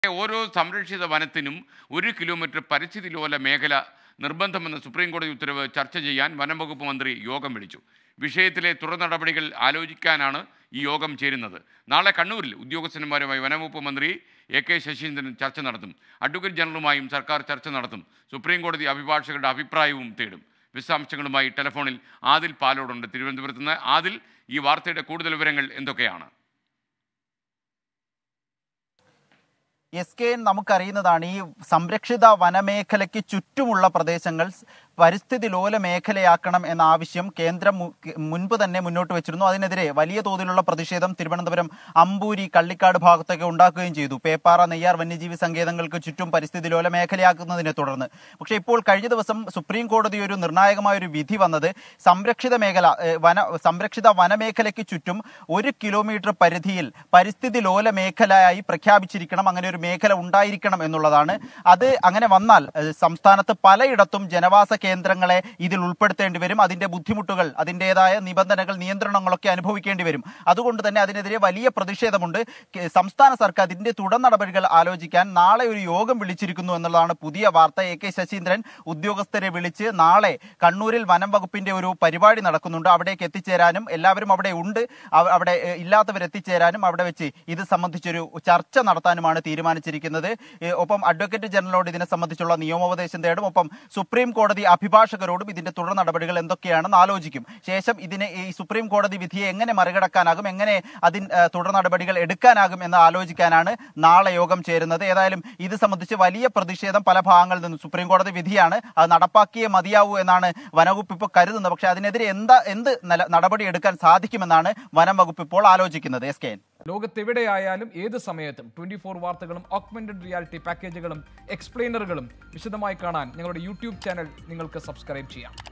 ഓരോ സംരക്ഷിത വനത്തിനും ഒരു കിലോമീറ്റർ പരിസ്ഥിതി ലോല മേഖല നിർബന്ധമെന്ന സുപ്രീം കോടതി ഉത്തരവ് ചർച്ച ചെയ്യാൻ വനം വകുപ്പ് മന്ത്രി യോഗം വിളിച്ചു വിഷയത്തിലെ തുടർ നടപടികൾ ആലോചിക്കാനാണ് ഈ യോഗം ചേരുന്നത് നാളെ കണ്ണൂരിൽ ഉദ്യോഗസ്ഥന്മാരുമായി വനംവകുപ്പ് മന്ത്രി എ കെ ശശീന്ദ്രൻ ചർച്ച നടത്തും അഡ്വക്കേറ്റ് ജനറലുമായും സർക്കാർ ചർച്ച നടത്തും സുപ്രീം കോടതി അഭിഭാഷകരുടെ അഭിപ്രായവും തേടും വിശദാംശങ്ങളുമായി ടെലിഫോണിൽ ആദിൽ പാലോടുണ്ട് തിരുവനന്തപുരത്ത് നിന്ന് ആദിൽ ഈ വാർത്തയുടെ കൂടുതൽ വിവരങ്ങൾ എന്തൊക്കെയാണ് എസ് കെ എൻ നമുക്കറിയുന്നതാണ് ഈ സംരക്ഷിത വനമേഖലയ്ക്ക് ചുറ്റുമുള്ള പ്രദേശങ്ങൾ പരിസ്ഥിതി ലോല മേഖലയാക്കണം എന്ന ആവശ്യം കേന്ദ്രം മു- മുൻപ് തന്നെ മുന്നോട്ട് വെച്ചിരുന്നു അതിനെതിരെ വലിയ തോതിലുള്ള പ്രതിഷേധം തിരുവനന്തപുരം അമ്പൂരി കള്ളിക്കാട് ഭാഗത്തൊക്കെ ഉണ്ടാക്കുകയും ചെയ്തു പേപ്പാറ നെയ്യാർ വന്യജീവി സങ്കേതങ്ങൾക്ക് ചുറ്റും പരിസ്ഥിതി ലോല മേഖലയാക്കുന്നതിനെ തുടർന്ന് പക്ഷേ ഇപ്പോൾ കഴിഞ്ഞ ദിവസം സുപ്രീം കോടതി ഒരു നിർണായകമായ ഒരു വിധി വന്നത് സംരക്ഷിത മേഖല ഏഹ്, വന സംരക്ഷിത വനമേഖലയ്ക്ക് ചുറ്റും ഒരു കിലോമീറ്റർ പരിധിയിൽ പരിസ്ഥിതി ലോല മേഖലയായി പ്രഖ്യാപിച്ചിരിക്കണം അങ്ങനെ ഒരു മേഖല ഉണ്ടായിരിക്കണം എന്നുള്ളതാണ് അത് അങ്ങനെ വന്നാൽ ഏഹ്, സംസ്ഥാനത്ത് പലയിടത്തും ജനവാസ കേന്ദ്രങ്ങളെ ഇതിൽ ഉൾപ്പെടുത്തേണ്ടി വരും അതിന്റെ ബുദ്ധിമുട്ടുകൾ അതിൻ്റെതായ നിബന്ധനകൾ നിയന്ത്രണങ്ങളൊക്കെ അനുഭവിക്കേണ്ടി വരും അതുകൊണ്ട് തന്നെ അതിനെതിരെ വലിയ പ്രതിഷേധമുണ്ട് കെ- സംസ്ഥാന സർക്കാർ അതിന്റെ തുടർ നടപടികൾ ആലോചിക്കാൻ നാളെ ഒരു യോഗം വിളിച്ചിരിക്കുന്നു എന്നുള്ളതാണ് പുതിയ വാർത്ത എ കെ ശശീന്ദ്രൻ ഉദ്യോഗസ്ഥരെ വിളിച്ച് നാളെ കണ്ണൂരിൽ വനം വകുപ്പിന്റെ ഒരു പരിപാടി നടക്കുന്നുണ്ട് അവിടേക്ക് എത്തിച്ചേരാനും എല്ലാവരും അവിടെ ഉണ്ട് അവ- അവിടെ ഏഹ്, ഇല്ലാത്തവർ എത്തിച്ചേരാനും അവിടെ വെച്ച് ഇത് സംബന്ധിച്ചൊരു ചർച്ച നടത്താനുമാണ് തീരുമാനിച്ചിരിക്കുന്നത് ഏഹ്, ഒപ്പം അഡ്വക്കേറ്റ് ജനറലോട് ഇതിനെ സംബന്ധിച്ചുള്ള നിയമോപദേശം തേടും ഒപ്പം സുപ്രീം കോടതി അഭിഭാഷകരോടും ഇതിന്റെ തുടർ നടപടികൾ എന്തൊക്കെയാണെന്ന് ആലോചിക്കും ശേഷം ഇതിനെ ഈ സുപ്രീം കോടതി വിധിയെ എങ്ങനെ മറികടക്കാനാകും എങ്ങനെ അതിൻ ഏഹ്, തുടർ നടപടികൾ എടുക്കാനാകും എന്ന് ആലോചിക്കാനാണ് നാളെ യോഗം ചേരുന്നത് ഏതായാലും ഇത് സംബന്ധിച്ച് വലിയ പ്രതിഷേധം പല ഭാഗങ്ങളിൽ നിന്നും സുപ്രീം കോടതി വിധിയാണ് അത് നടപ്പാക്കിയേ മതിയാവൂ എന്നാണ് വനവകുപ്പ് ഇപ്പോൾ കരുതുന്നത് പക്ഷേ അതിനെതിരെ എന്താ എന്ത് നില- നടപടി എടുക്കാൻ സാധിക്കുമെന്നാണ് വനം വകുപ്പ് ഇപ്പോൾ ആലോചിക്കുന്നത് എസ് കെ എൻ ലോകത്തെവിടെയായാലും ഏത് സമയത്തും ട്വന്റി ഫോർ വാർത്തകളും ഓഗ്മെന്റഡ് റിയാലിറ്റി പാക്കേജുകളും എക്സ്പ്ലെയിനറുകളും വിശദമായി കാണാൻ ഞങ്ങളുടെ യൂട്യൂബ് ചാനൽ നിങ്ങൾക്ക് സബ്സ്ക്രൈബ് ചെയ്യാം